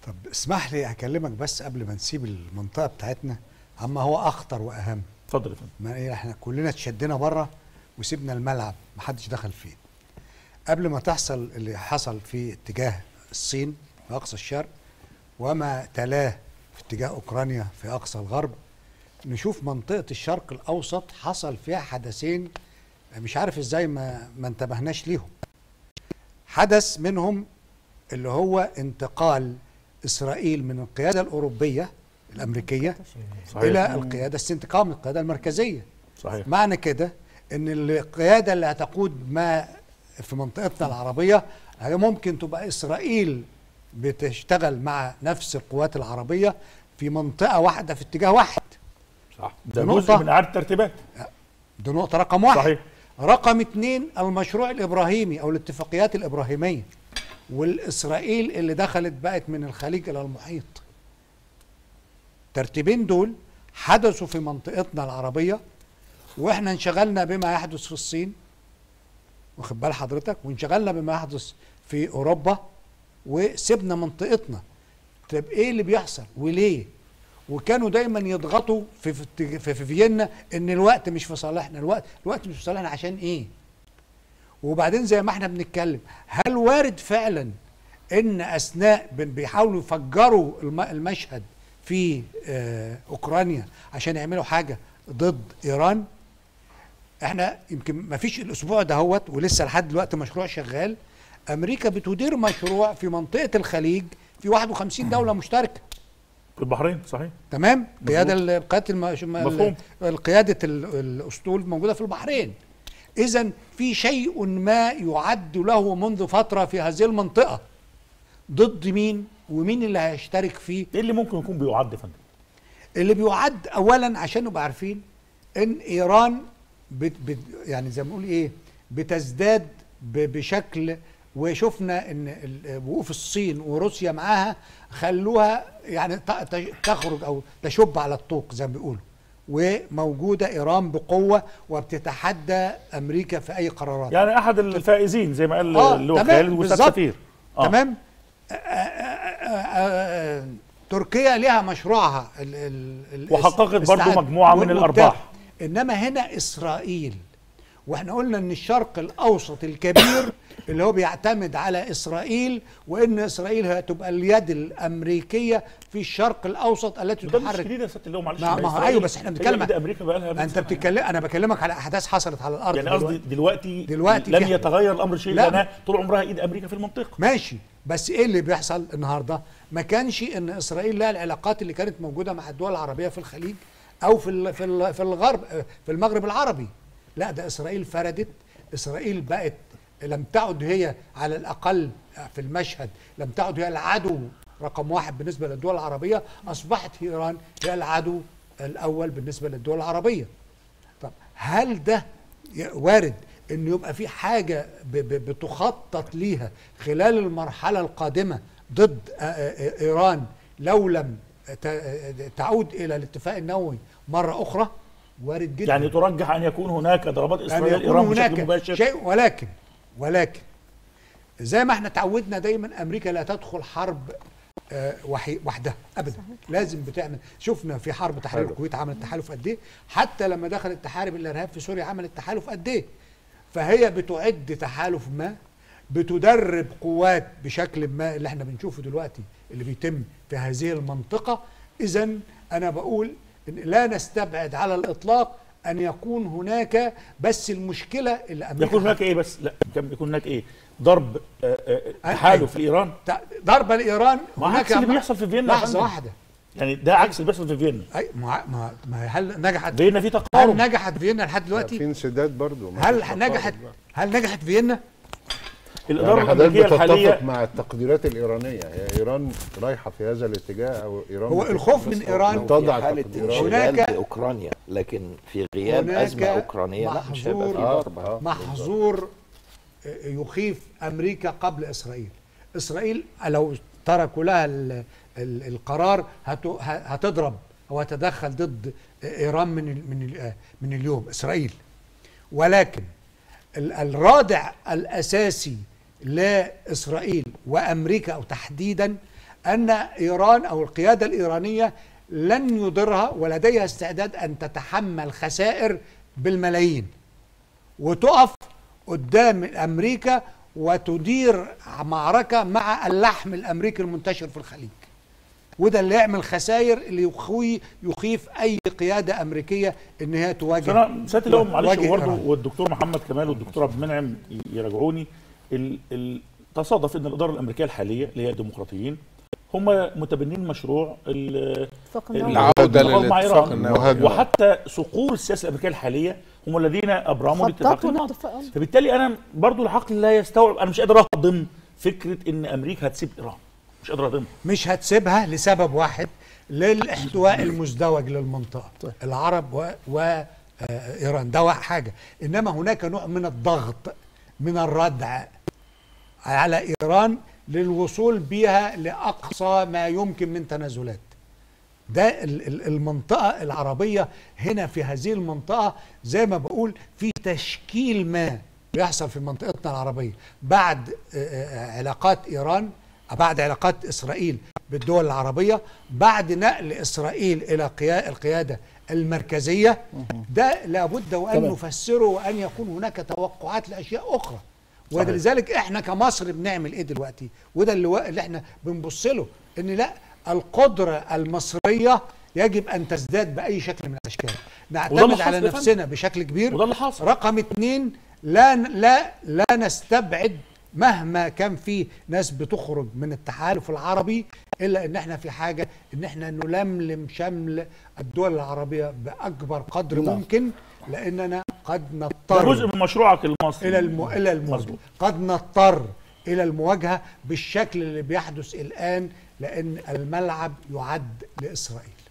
طب اسمح لي اكلمك بس قبل ما نسيب المنطقه بتاعتنا عما هو اخطر واهم اتفضل يا فندم ما ايه احنا كلنا اتشدنا بره وسيبنا الملعب محدش دخل فيه قبل ما تحصل اللي حصل في اتجاه الصين في اقصى الشرق وما تلاه في اتجاه اوكرانيا في اقصى الغرب نشوف منطقه الشرق الاوسط حصل فيها حدثين مش عارف ازاي ما ما انتبهناش ليهم حدث منهم اللي هو انتقال اسرائيل من القياده الاوروبيه الامريكيه صحيح الى القياده استنتقام القياده المركزيه صحيح معنى كده ان القياده اللي هتقود ما في منطقتنا العربيه هي ممكن تبقى اسرائيل بتشتغل مع نفس القوات العربيه في منطقه واحده في اتجاه واحد صح ده نقطة. جزء من اعاده الترتيبات دي نقطه رقم واحد صحيح رقم اتنين المشروع الابراهيمي او الاتفاقيات الابراهيميه والاسرائيل اللي دخلت بقت من الخليج الى المحيط ترتيبين دول حدثوا في منطقتنا العربيه واحنا انشغلنا بما يحدث في الصين واخد بال حضرتك وانشغلنا بما يحدث في اوروبا وسيبنا منطقتنا طب ايه اللي بيحصل وليه وكانوا دايما يضغطوا في في, في, في فيينا ان الوقت مش في صالحنا الوقت الوقت مش في صالحنا عشان ايه وبعدين زي ما احنا بنتكلم هل وارد فعلا ان اثناء بن- بيحاولوا يفجروا الم- المشهد في آه، اوكرانيا عشان يعملوا حاجه ضد ايران احنا يمكن ما فيش الاسبوع دهوت ولسه لحد دلوقتي مشروع شغال امريكا بتدير مشروع في منطقه الخليج في 51 دوله مشتركه في البحرين صحيح تمام قياده ال- قياده المش... مفهوم. القياده ال- الاسطول موجوده في البحرين اذا في شيء ما يعد له منذ فتره في هذه المنطقه ضد مين ومين اللي هيشترك فيه ايه اللي ممكن يكون بيعد يا فندم اللي بيعد اولا عشان نبقى عارفين ان ايران بت بت يعني زي ما نقول ايه بتزداد ب- بشكل وشفنا ان ال- وقوف الصين وروسيا معاها خلوها يعني ت- ت- تخرج او تشب على الطوق زي ما بيقولوا وموجوده ايران بقوه وبتتحدى امريكا في اي قرارات يعني احد الفائزين زي ما قال آه، اللي هو تمام، خالد واستاذ بالظبط. سفير آه. تمام آه، آه، آه، آه، تركيا لها مشروعها ال ال ال وحققت برضو استعاد- مجموعة من وبتاع. الأرباح. انما هنا اسرائيل واحنا قلنا ان الشرق الاوسط الكبير اللي هو بيعتمد على اسرائيل وان اسرائيل هتبقى اليد الامريكيه في الشرق الاوسط التي ده مش تحرك جديد يا ست اللي هو معلش ما- ده ما هو إسرائيل. أيوة، بس إحنا هي بنتكلم إيد امريكا بقى لها انت بتتكلم انا بكلمك على احداث حصلت على الارض يعني قصدي دلوقتي. دلوقتي دلوقتي لم في- يتغير الامر شيء لا. لانها طول عمرها ايد امريكا في المنطقه ماشي بس ايه اللي بيحصل النهارده ما كانش ان اسرائيل لها العلاقات اللي كانت موجوده مع الدول العربيه في الخليج او في ال- في ال- في الغرب في المغرب العربي لا ده اسرائيل فردت اسرائيل بقت لم تعد هي على الاقل في المشهد لم تعد هي العدو رقم واحد بالنسبه للدول العربيه اصبحت ايران هي العدو الاول بالنسبه للدول العربيه طب هل ده ي- وارد انه يبقى في حاجه ب- ب- بتخطط ليها خلال المرحله القادمه ضد آه، آه، ايران لو لم ت- آه، تعود الى الاتفاق النووي مره اخرى وارد جدا يعني ترجح ان يكون هناك ضربات أن اسرائيل يكون ايران بشكل هناك مباشر شيء ولكن ولكن زي ما احنا تعودنا دايما امريكا لا تدخل حرب آه، وحي- وحدها ابدا لازم بتعمل شفنا في حرب تحرير حلو. الكويت عملت تحالف قد ايه حتى لما دخلت تحارب الارهاب في سوريا عملت تحالف قد ايه فهي بتعد تحالف ما بتدرب قوات بشكل ما اللي احنا بنشوفه دلوقتي اللي بيتم في هذه المنطقه اذا انا بقول إن لا نستبعد على الاطلاق ان يكون هناك بس المشكله اللي امريكا يكون هناك ايه بس لا كم يكون هناك ايه ضرب آه، آه، تحالف لايران تع- ضربه لايران ما عكس اللي بيحصل في فيينا يا لحظه فندم. واحده يعني ده عكس اللي بيحصل في فيينا اي ما ما ما هل نجحت فيينا في هل تقارب نجحت فيينا لحد في دلوقتي انسداد برضو ما هل فيش تقارب نجحت بقى. هل نجحت فيينا الاداره يعني حضرتك الامريكيه بتتفق الحاليه مع التقديرات الايرانيه هي ايران رايحه في هذا الاتجاه او ايران هو بت- الخوف من بس- إيران تضع في حالة تقديرات هناك- انشغال بأوكرانيا لكن في غياب هناك أزمة أوكرانية لا مش هيبقى في محظور- ضربة آه. محظور يخيف امريكا قبل اسرائيل اسرائيل لو تركوا لها ال- ال- القرار هت- هتضرب او هتدخل ضد ايران من ال- من ال- من اليوم اسرائيل ولكن ال- الرادع الاساسي لاسرائيل وامريكا او تحديدا ان ايران او القياده الايرانيه لن يضرها ولديها استعداد ان تتحمل خسائر بالملايين وتقف قدام امريكا وتدير معركه مع اللحم الامريكي المنتشر في الخليج وده اللي يعمل خسائر اللي يخوي يخيف اي قياده امريكيه ان هي بس تواجه انا سياده اللواء معلش تواجه برضه إيران. والدكتور محمد كمال والدكتور عبد المنعم يراجعوني ال ال تصادف ان الاداره الامريكيه الحاليه اللي هي الديمقراطيين هم متبنين مشروع ال- اتفاق ال- النووي. العودة الاتفاق مع للاتفاق إيران. النووي. وحتى صقور السياسه الامريكيه الحاليه هم الذين ابرموا الاتفاق خططوا النووي الاتفاق فبالتالي انا برضو العقل لا يستوعب انا مش قادر اهضم فكره ان امريكا هتسيب ايران مش قادر اهضمها مش هتسيبها لسبب واحد للاحتواء المزدوج للمنطقه العرب و, و آه، ايران ده واحد حاجه انما هناك نوع من الضغط من الردع على ايران للوصول بها لاقصى ما يمكن من تنازلات ده ال- ال- المنطقة العربية هنا في هذه المنطقة زي ما بقول في تشكيل ما بيحصل في منطقتنا العربية بعد آه، آه، علاقات إيران بعد علاقات إسرائيل بالدول العربية بعد نقل إسرائيل إلى قيا- القيادة المركزية ده لابد وأن تمام. نفسره وأن يكون هناك توقعات لأشياء أخرى ولذلك احنا كمصر بنعمل ايه دلوقتي وده اللي, اللي احنا بنبص له ان لا القدره المصريه يجب ان تزداد باي شكل من الاشكال وده نعتمد اللي على حصل يا نفسنا بشكل كبير وده اللي حصل. رقم اتنين لا لا لا نستبعد مهما كان في ناس بتخرج من التحالف العربي الا ان احنا في حاجه ان احنا نلملم شمل الدول العربيه باكبر قدر نعم. ممكن لاننا قد ده نضطر جزء من مشروعك المصري الى الم... الى المواجهه مظبوط. قد نضطر الى المواجهه بالشكل اللي بيحدث الان لان الملعب يعد لاسرائيل